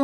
الذنوب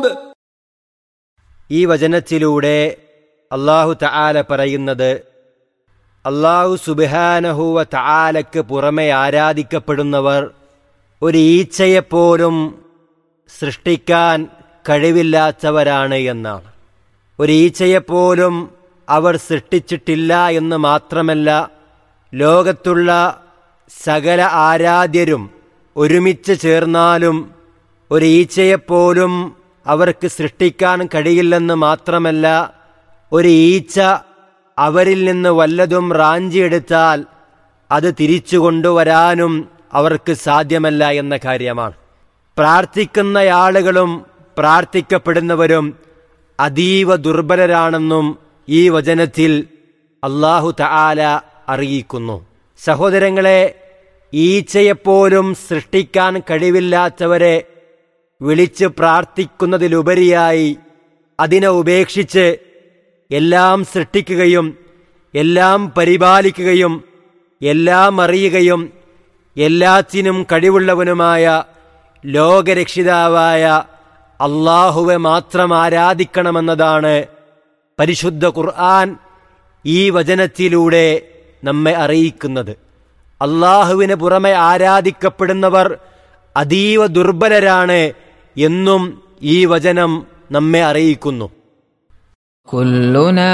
ഈ വചനത്തിലൂടെ അള്ളാഹു തആല പറയുന്നത് അള്ളാഹു സുബിഹാനഹുവ തആലക്ക് പുറമെ ആരാധിക്കപ്പെടുന്നവർ ഒരു ഈച്ചയെപ്പോലും സൃഷ്ടിക്കാൻ കഴിവില്ലാത്തവരാണ് എന്നാണ് ഒരു ഈച്ചയെപ്പോലും അവർ സൃഷ്ടിച്ചിട്ടില്ല എന്ന് മാത്രമല്ല ലോകത്തുള്ള സകല ആരാധ്യരും ഒരുമിച്ച് ചേർന്നാലും ഒരു ഈച്ചയെപ്പോലും അവർക്ക് സൃഷ്ടിക്കാൻ കഴിയില്ലെന്ന് മാത്രമല്ല ഒരു ഈച്ച അവരിൽ നിന്ന് വല്ലതും റാഞ്ചിയെടുത്താൽ അത് തിരിച്ചു കൊണ്ടുവരാനും അവർക്ക് സാധ്യമല്ല എന്ന കാര്യമാണ് പ്രാർത്ഥിക്കുന്ന ആളുകളും പ്രാർത്ഥിക്കപ്പെടുന്നവരും അതീവ ദുർബലരാണെന്നും ഈ വചനത്തിൽ അള്ളാഹു തആല അറിയിക്കുന്നു സഹോദരങ്ങളെ ഈച്ചയെപ്പോലും സൃഷ്ടിക്കാൻ കഴിവില്ലാത്തവരെ വിളിച്ച് പ്രാർത്ഥിക്കുന്നതിലുപരിയായി അതിനെ ഉപേക്ഷിച്ച് എല്ലാം സൃഷ്ടിക്കുകയും എല്ലാം പരിപാലിക്കുകയും എല്ലാം അറിയുകയും എല്ലാത്തിനും കഴിവുള്ളവനുമായ ലോകരക്ഷിതാവായ അള്ളാഹുവെ മാത്രം ആരാധിക്കണമെന്നതാണ് പരിശുദ്ധ ഖുർആൻ ഈ വചനത്തിലൂടെ നമ്മെ അറിയിക്കുന്നത് അള്ളാഹുവിന് പുറമെ ആരാധിക്കപ്പെടുന്നവർ അതീവ ദുർബലരാണ് എന്നും ഈ വചനം നമ്മെ അറിയിക്കുന്നു كلنا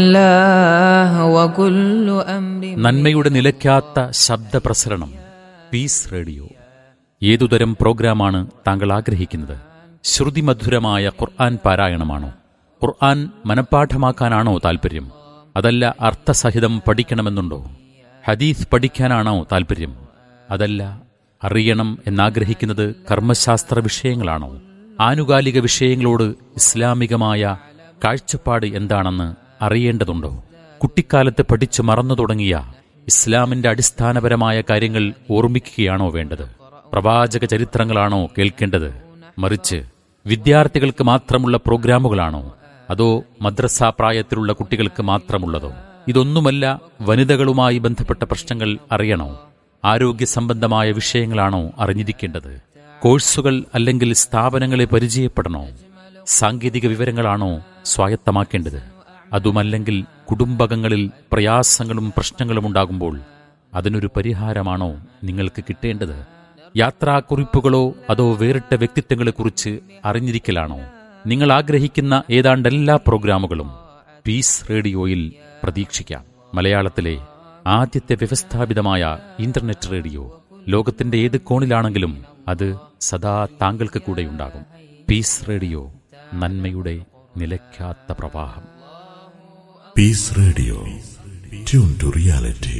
لله وكل أمر നന്മയുടെ നിലയ്ക്കാത്ത ശബ്ദപ്രസരണം പീസ് റേഡിയോ ഏതുതരം പ്രോഗ്രാമാണ് താങ്കൾ ആഗ്രഹിക്കുന്നത് ശ്രുതിമധുരമായ ഖുർആൻ പാരായണമാണോ ഖുർആൻ മനഃപ്പാഠമാക്കാനാണോ താൽപ്പര്യം അതല്ല അർത്ഥസഹിതം പഠിക്കണമെന്നുണ്ടോ ഹദീസ് പഠിക്കാനാണോ താൽപ്പര്യം അതല്ല അറിയണം എന്നാഗ്രഹിക്കുന്നത് കർമ്മശാസ്ത്ര വിഷയങ്ങളാണോ ആനുകാലിക വിഷയങ്ങളോട് ഇസ്ലാമികമായ കാഴ്ചപ്പാട് എന്താണെന്ന് അറിയേണ്ടതുണ്ടോ കുട്ടിക്കാലത്ത് പഠിച്ചു മറന്നു തുടങ്ങിയ ഇസ്ലാമിന്റെ അടിസ്ഥാനപരമായ കാര്യങ്ങൾ ഓർമ്മിക്കുകയാണോ വേണ്ടത് പ്രവാചക ചരിത്രങ്ങളാണോ കേൾക്കേണ്ടത് മറിച്ച് വിദ്യാർത്ഥികൾക്ക് മാത്രമുള്ള പ്രോഗ്രാമുകളാണോ അതോ മദ്രസാ പ്രായത്തിലുള്ള കുട്ടികൾക്ക് മാത്രമുള്ളതോ ഇതൊന്നുമല്ല വനിതകളുമായി ബന്ധപ്പെട്ട പ്രശ്നങ്ങൾ അറിയണോ ആരോഗ്യ സംബന്ധമായ വിഷയങ്ങളാണോ അറിഞ്ഞിരിക്കേണ്ടത് കോഴ്സുകൾ അല്ലെങ്കിൽ സ്ഥാപനങ്ങളെ പരിചയപ്പെടണോ സാങ്കേതിക വിവരങ്ങളാണോ സ്വായത്തമാക്കേണ്ടത് അതുമല്ലെങ്കിൽ കുടുംബകങ്ങളിൽ പ്രയാസങ്ങളും പ്രശ്നങ്ങളും ഉണ്ടാകുമ്പോൾ അതിനൊരു പരിഹാരമാണോ നിങ്ങൾക്ക് കിട്ടേണ്ടത് യാത്രാക്കുറിപ്പുകളോ അതോ വേറിട്ട വ്യക്തിത്വങ്ങളെക്കുറിച്ച് അറിഞ്ഞിരിക്കലാണോ നിങ്ങൾ ആഗ്രഹിക്കുന്ന ഏതാണ്ട് എല്ലാ പ്രോഗ്രാമുകളും പീസ് റേഡിയോയിൽ പ്രതീക്ഷിക്കാം മലയാളത്തിലെ ആദ്യത്തെ വ്യവസ്ഥാപിതമായ ഇന്റർനെറ്റ് റേഡിയോ ലോകത്തിന്റെ ഏത് കോണിലാണെങ്കിലും അത് സദാ താങ്കൾക്ക് കൂടെയുണ്ടാകും പീസ് റേഡിയോ നന്മയുടെ നിലയ്ക്കാത്ത പ്രവാഹം Peace Radio. Tune to reality.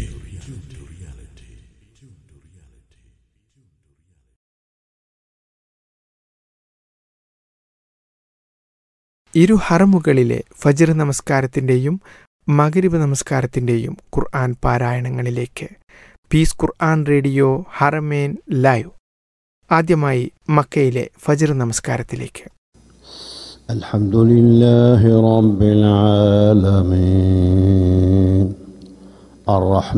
ഇരു ഹറമുകളിലെ ഫജ്ർ നമസ്കാരത്തിൻ്റെയും മകരിബ് നമസ്കാരത്തിൻ്റെയും ഖുർആൻ പാരായണങ്ങളിലേക്ക് peace Quran radio Haramain live ആദ്യമായി മക്കയിലെ ഫജ്ർ നമസ്കാരത്തിലേക്ക് الحمد لله رب العالمين الرحمن